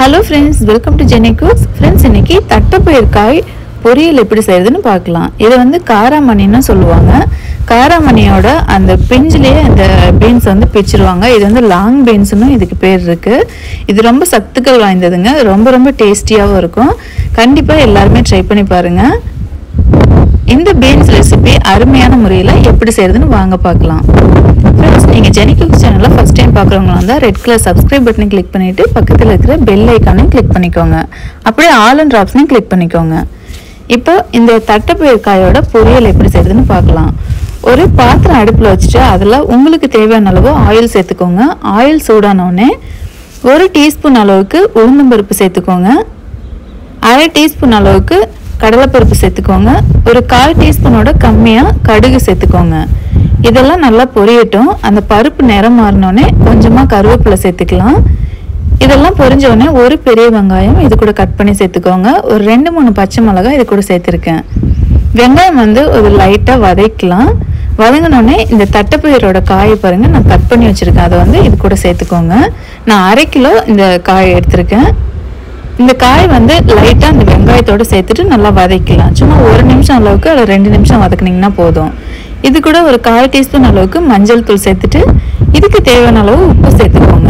hello friends welcome to Jeni cooks friends இன்னைக்கு தட்டைப்பயிர்காய் பொரியல் எப்படி செய்யறதுன்னு பார்க்கலாம் இது வந்து காராமணின்னு சொல்லுவாங்க காராமணியோட அந்த பிஞ்சிலேயே அந்த பீன்ஸ் வந்து பிச்சிருவாங்க இது வந்து லாங் பீன்ஸ்னு இதுக்கு பேர் இருக்கு இது ரொம்ப சத்துக்கள் வாய்ந்ததுங்க ரொம்ப ரொம்ப டேஸ்டியாகவும் இருக்கும் கண்டிப்பாக எல்லாருமே ட்ரை பண்ணி பாருங்க இந்த பீன்ஸ் ரெசிபி அருமையான முறையில் எப்படி செய்யறதுன்னு வாங்க பார்க்கலாம் ஃப்ரெண்ட்ஸ் நீங்கள் ஜெனி குக் சேனலில் ஃபஸ்ட் டைம் பார்க்குறவங்களா இருந்தால் ரெட் கலர் சப்ஸ்கிரைப் பட்டனை கிளிக் பண்ணிவிட்டு பக்கத்தில் இருக்கிற பெல் ஐக்கானையும் கிளிக் பண்ணிக்கோங்க அப்படியே ஆல் அண்ட் ட்ராப்ஸ்னையும் கிளிக் பண்ணிக்கோங்க இப்போ இந்த தட்டைப்பயிர் காயோட பொரியல் எப்படி செய்யறதுன்னு பார்க்கலாம் ஒரு பாத்திரம் அடுப்பில் வச்சுட்டு அதில் உங்களுக்கு தேவையான அளவு ஆயில் சேர்த்துக்கோங்க ஆயில் சூடானோடனே ஒரு டீஸ்பூன் அளவுக்கு உளுந்தம்பருப்பு சேர்த்துக்கோங்க அரை டீஸ்பூன் அளவுக்கு கடலைப்பருப்பு சேர்த்துக்கோங்க ஒரு கால் டீஸ்பூனோட கம்மியாக கடுகு சேர்த்துக்கோங்க இதெல்லாம் நல்லா பொரியட்டும் அந்த பருப்பு நிறம் மாறினோடனே கொஞ்சமாக கருவேப்பிலை சேர்த்துக்கலாம் இதெல்லாம் பொரிஞ்ச உடனே ஒரு பெரிய வெங்காயம் இது கூட கட் பண்ணி சேர்த்துக்கோங்க ஒரு ரெண்டு மூணு பச்சை மிளகாய் இது கூட சேர்த்துருக்கேன் வெங்காயம் வந்து ஒரு லைட்டாக வதக்கலாம் வதங்கினோடனே இந்த தட்டைப்பயிரோட காயை பாருங்க நான் கட் பண்ணி வச்சுருக்கேன் அதை வந்து இது கூட சேர்த்துக்கோங்க நான் அரை கிலோ இந்த காயை எடுத்திருக்கேன் இந்த காய் வந்து லைட்டாக அந்த வெங்காயத்தோடு சேர்த்துட்டு நல்லா வதக்கலாம் சும்மா ஒரு நிமிஷம் அளவுக்கு அதில் ரெண்டு நிமிஷம் வதக்குனீங்கன்னா போதும் இது கூட ஒரு கால் டீஸ்பூன் அளவுக்கு மஞ்சள் தூள் சேர்த்துட்டு இதுக்கு தேவையான அளவு உப்பு சேர்த்துக்கோங்க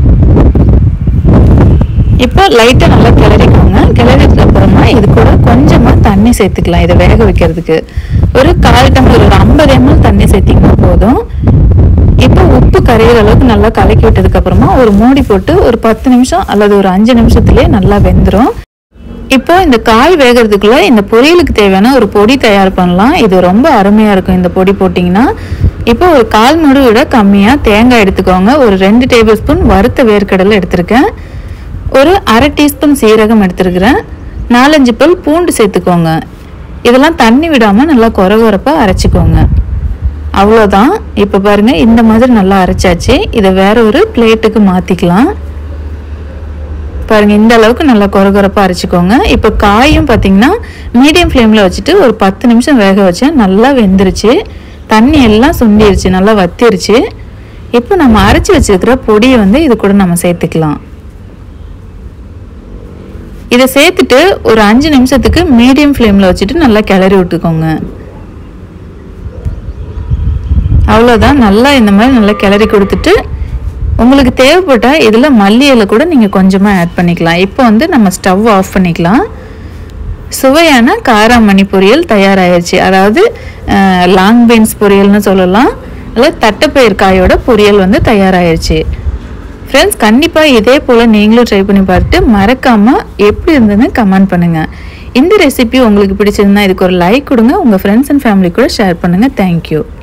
இப்போ லைட்டாக நல்லா கிளறிக்கோங்க கிளறிட்டு அப்புறமா இது கூட கொஞ்சமாக தண்ணி சேர்த்துக்கலாம் இதை வேக வைக்கிறதுக்கு ஒரு கால் டம்ளர் ஒரு ஐம்பது எம்எல் தண்ணி சேர்த்திங்கன்னா போதும் இப்போ உப்பு கரையிற அளவுக்கு நல்லா கலக்கி விட்டதுக்கு அப்புறமா ஒரு மூடி போட்டு ஒரு பத்து நிமிஷம் அல்லது ஒரு அஞ்சு நிமிஷத்துலேயே நல்லா வெந்துடும் இப்போ இந்த காய் வேகிறதுக்குள்ள இந்த பொரியலுக்கு தேவையான ஒரு பொடி தயார் பண்ணலாம் இது ரொம்ப அருமையாக இருக்கும் இந்த பொடி போட்டிங்கன்னா இப்போ ஒரு கால் முடு விட கம்மியாக தேங்காய் எடுத்துக்கோங்க ஒரு ரெண்டு டேபிள் ஸ்பூன் வறுத்த வேர்க்கடலை எடுத்திருக்கேன் ஒரு அரை டீஸ்பூன் சீரகம் எடுத்துருக்கிறேன் நாலஞ்சு பல் பூண்டு சேர்த்துக்கோங்க இதெல்லாம் தண்ணி விடாமல் நல்லா குறை குறைப்பாக அரைச்சிக்கோங்க அவ்வளோதான் இப்போ பாருங்க இந்த மாதிரி நல்லா அரைச்சாச்சு இதை வேற ஒரு பிளேட்டுக்கு மாற்றிக்கலாம் பாருங்க இந்த அளவுக்கு நல்லா கொரகொரப்பாக அரைச்சிக்கோங்க இப்போ காயும் பார்த்தீங்கன்னா மீடியம் ஃப்ளேமில் வச்சுட்டு ஒரு பத்து நிமிஷம் வேக வச்சேன் நல்லா வெந்துருச்சு தண்ணி எல்லாம் சுண்டிருச்சு நல்லா வத்திருச்சு இப்போ நம்ம அரைச்சி வச்சிருக்கிற பொடியை வந்து இது கூட நம்ம சேர்த்துக்கலாம் இதை சேர்த்துட்டு ஒரு அஞ்சு நிமிஷத்துக்கு மீடியம் ஃப்ளேமில் வச்சுட்டு நல்லா கிளறி விட்டுக்கோங்க அவ்வளோதான் நல்லா இந்த மாதிரி நல்லா கிளறி கொடுத்துட்டு உங்களுக்கு தேவைப்பட்டால் இதில் மல்லி இலை கூட நீங்கள் கொஞ்சமாக ஆட் பண்ணிக்கலாம் இப்போ வந்து நம்ம ஸ்டவ் ஆஃப் பண்ணிக்கலாம் சுவையான காராமணி பொரியல் தயாராகிடுச்சு அதாவது லாங் பீன்ஸ் பொரியல்னு சொல்லலாம் அல்லது தட்டைப்பயிர் காயோட பொரியல் வந்து தயாராகிடுச்சு ஃப்ரெண்ட்ஸ் கண்டிப்பாக இதே போல் நீங்களும் ட்ரை பண்ணி பார்த்துட்டு மறக்காமல் எப்படி இருந்ததுன்னு கமெண்ட் பண்ணுங்கள் இந்த ரெசிபி உங்களுக்கு பிடிச்சிருந்தா இதுக்கு ஒரு லைக் கொடுங்க உங்கள் ஃப்ரெண்ட்ஸ் அண்ட் ஃபேமிலி கூட ஷேர் பண்ணுங்கள் தேங்க்யூ